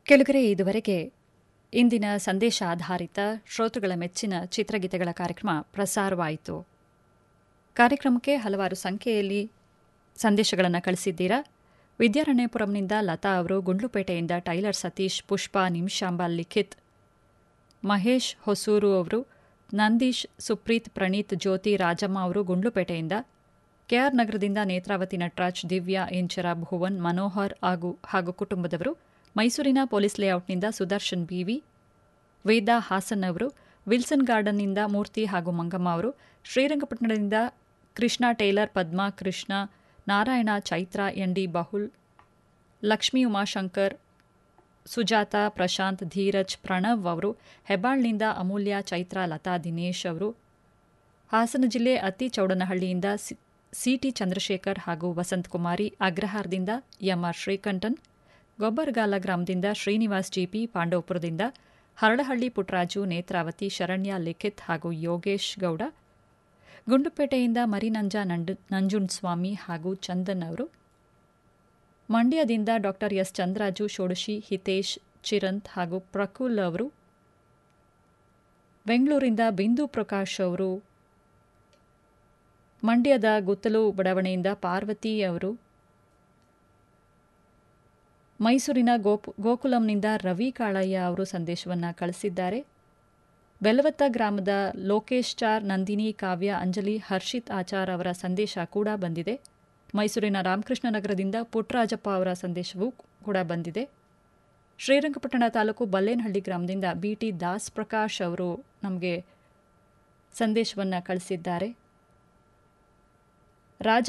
ಕೆಳಗರೆ ಇದುವರೆಗೆ ಇಂದಿನ ಸಂದೇಶ ಆಧಾರಿತ ಶ್ರೋತೃಗಳ ಮೆಚ್ಚಿನ ಚಿತ್ರಗೀತೆಗಳ ಕಾರ್ಯಕ್ರಮ ಪ್ರಸಾರವಾಯಿತು ಕಾರ್ಯಕ್ರಮಕ್ಕೆ ಹಲವಾರು ಸಂಖ್ಯೆಯಲ್ಲಿ ಸಂದೇಶಗಳನ್ನು ಕಳಿಸಿದ್ದೀರಾ ವಿದ್ಯಾರಣ್ಯಪುರಂನಿಂದ ಲತಾ ಅವರು ಗುಂಡ್ಲುಪೇಟೆಯಿಂದ ಟೈಲರ್ ಸತೀಶ್ ಪುಷ್ಪ ನಿಮಿಷಾಂಬ ಲಿಖಿತ್ ಮಹೇಶ್ ಹೊಸೂರು ಅವರು ನಂದೀಶ್ ಸುಪ್ರೀತ್ ಪ್ರಣೀತ್ ಜ್ಯೋತಿ ರಾಜಮ್ಮ ಅವರು ಗುಂಡ್ಲುಪೇಟೆಯಿಂದ ಕೆಆರ್ ನಗರದಿಂದ ನೇತ್ರಾವತಿ ನಟರಾಜ್ ದಿವ್ಯಾ ಇಂಚರ ಭುವನ್ ಮನೋಹರ್ ಹಾಗೂ ಹಾಗೂ ಕುಟುಂಬದವರು ಮೈಸೂರಿನ ಪೊಲೀಸ್ ಲೇಔಟ್ನಿಂದ ಸುದರ್ಶನ್ ಬಿವಿ ವೇದಾ ಹಾಸನ್ ಅವರು ವಿಲ್ಸನ್ ಗಾರ್ಡನ್ನಿಂದ ಮೂರ್ತಿ ಹಾಗೂ ಮಂಗಮ್ಮ ಅವರು ಶ್ರೀರಂಗಪಟ್ಟಣದಿಂದ ಕೃಷ್ಣ ಟೇಲರ್ ಪದ್ಮಾ ಕೃಷ್ಣ ನಾರಾಯಣ ಚೈತ್ರ ಎನ್ಡಿ ಬಹುಲ್ ಲಕ್ಷ್ಮೀ ಉಮಾಶಂಕರ್ ಸುಜಾತ ಪ್ರಶಾಂತ್ ಧೀರಜ್ ಪ್ರಣವ್ ಅವರು ಹೆಬ್ಬಾಳ್ನಿಂದ ಅಮೂಲ್ಯ ಚೈತ್ರ ಲತಾ ದಿನೇಶ್ ಅವರು ಹಾಸನ ಜಿಲ್ಲೆ ಅತ್ತಿ ಚೌಡನಹಳ್ಳಿಯಿಂದ ಸಿಟಿ ಚಂದ್ರಶೇಖರ್ ಹಾಗೂ ವಸಂತ್ ಕುಮಾರಿ ಅಗ್ರಹಾರದಿಂದ ಎಂಆರ್ ಶ್ರೀಕಂಠನ್ ಗೊಬ್ಬರಗಾಲ ಗ್ರಾಮದಿಂದ ಶ್ರೀನಿವಾಸ್ ಜಿಪಿ ಪಾಂಡವಪುರದಿಂದ ಹರಳಹಳ್ಳಿ ಪುಟ್ಟರಾಜು ನೇತ್ರಾವತಿ ಶರಣ್ಯ ಲಿಖಿತ್ ಹಾಗೂ ಯೋಗೇಶ್ ಗೌಡ ಗುಂಡುಪೇಟೆಯಿಂದ ಮರಿನಂಜ ನಂಡು ನಂಜುಂಡ್ಸ್ವಾಮಿ ಹಾಗೂ ಚಂದನ್ ಅವರು ಮಂಡ್ಯದಿಂದ ಡಾಕ್ಟರ್ ಎಸ್ ಚಂದ್ರಾಜು ಷೋಡಶಿ ಹಿತೇಶ್ ಚಿರಂತ್ ಹಾಗೂ ಪ್ರಕುಲ್ ಅವರು ಬೆಂಗಳೂರಿಂದ ಬಿಂದು ಪ್ರಕಾಶ್ ಅವರು ಮಂಡ್ಯದ ಗುತ್ತಲು ಬಡಾವಣೆಯಿಂದ ಪಾರ್ವತಿ ಅವರು ಮೈಸೂರಿನ ಗೋಪ್ ಗೋಕುಲಂನಿಂದ ರವಿ ಕಾಳಯ್ಯ ಅವರು ಸಂದೇಶವನ್ನು ಕಳಿಸಿದ್ದಾರೆ ಬೆಲವತ್ತ ಗ್ರಾಮದ ಲೋಕೇಶ್ ಚಾರ್ ನಂದಿನಿ ಕಾವ್ಯ ಅಂಜಲಿ ಹರ್ಷಿತ್ ಆಚಾರ್ ಅವರ ಸಂದೇಶ ಕೂಡ ಬಂದಿದೆ ಮೈಸೂರಿನ ರಾಮಕೃಷ್ಣ ನಗರದಿಂದ ಪುಟ್ಟರಾಜಪ್ಪ ಅವರ ಸಂದೇಶವೂ ಕೂಡ ಬಂದಿದೆ ಶ್ರೀರಂಗಪಟ್ಟಣ ತಾಲೂಕು ಬಲ್ಲೇನಹಳ್ಳಿ ಗ್ರಾಮದಿಂದ ಬಿಟಿ ದಾಸ್ ಪ್ರಕಾಶ್ ಅವರು ನಮಗೆ ಸಂದೇಶವನ್ನು ಕಳಿಸಿದ್ದಾರೆ ರಾಜ